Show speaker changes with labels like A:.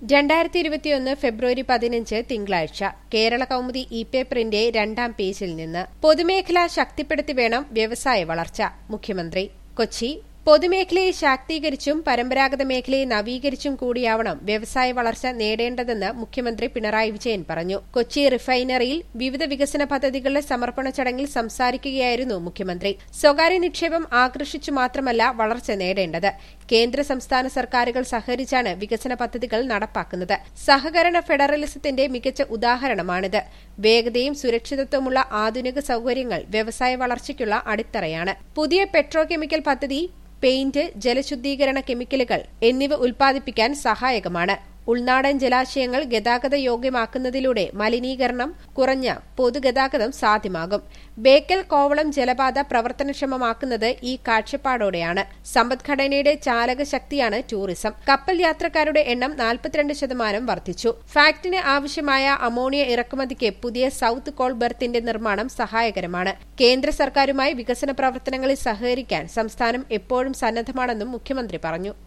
A: രണ്ടായിരത്തി ഇരുപത്തിയൊന്ന് ഫെബ്രുവരി പതിനഞ്ച് തിങ്കളാഴ്ച കേരള കൗമുദി ഇ പേപ്പറിന്റെ രണ്ടാം പേജിൽ നിന്ന് പൊതുമേഖല ശക്തിപ്പെടുത്തി വേണം വ്യവസായ വളർച്ച മുഖ്യമന്ത്രി കൊച്ചി പൊതുമേഖലയെ ശാക്തീകരിച്ചും പരമ്പരാഗത മേഖലയെ നവീകരിച്ചും കൂടിയാവണം വ്യവസായ വളർച്ച നേടേണ്ടതെന്ന് മുഖ്യമന്ത്രി പിണറായി വിജയൻ പറഞ്ഞു കൊച്ചി റിഫൈനറിയിൽ വിവിധ വികസന പദ്ധതികളുടെ സമർപ്പണ ചടങ്ങിൽ സംസാരിക്കുകയായിരുന്നു മുഖ്യമന്ത്രി സ്വകാര്യ നിക്ഷേപം ആകർഷിച്ചു മാത്രമല്ല വളർച്ച നേടേണ്ടത് കേന്ദ്ര സംസ്ഥാന സർക്കാരുകൾ സഹകരിച്ചാണ് വികസന പദ്ധതികൾ നടപ്പാക്കുന്നത് സഹകരണ ഫെഡറലിസത്തിന്റെ മികച്ച ഉദാഹരണമാണിത് വേഗതയും സുരക്ഷിതത്വമുള്ള ആധുനിക സൌകര്യങ്ങൾ വ്യവസായ വളർച്ചയ്ക്കുള്ള അടിത്തറയാണ് പുതിയ പെട്രോ കെമിക്കൽ പദ്ധതി പെയിന്റ് ജലശുദ്ധീകരണ കെമിക്കലുകൾ എന്നിവ ഉൽപ്പാദിപ്പിക്കാൻ സഹായകമാണ് ഉൾനാടൻ ജലാശയങ്ങൾ ഗതാഗത യോഗ്യമാക്കുന്നതിലൂടെ മലിനീകരണം കുറഞ്ഞ പൊതുഗതാഗതം സാധ്യമാകും ബേക്കൽ കോവളം ജലപാത പ്രവർത്തനക്ഷമമാക്കുന്നത് ഈ കാഴ്ചപ്പാടോടെയാണ് സമ്പദ്ഘടനയുടെ ചാലക ശക്തിയാണ് ടൂറിസം കപ്പൽ യാത്രക്കാരുടെ എണ്ണം നാൽപ്പത്തിരണ്ട് ശതമാനം വർദ്ധിച്ചു ഫാക്ടിന് ആവശ്യമായ അമോണിയ ഇറക്കുമതിക്ക് പുതിയ സൌത്ത് കോൾ ബെർത്തിന്റെ നിർമ്മാണം സഹായകരമാണ് കേന്ദ്ര സർക്കാരുമായി വികസന പ്രവർത്തനങ്ങളിൽ സഹകരിക്കാൻ സംസ്ഥാനം എപ്പോഴും സന്നദ്ധമാണെന്നും മുഖ്യമന്ത്രി പറഞ്ഞു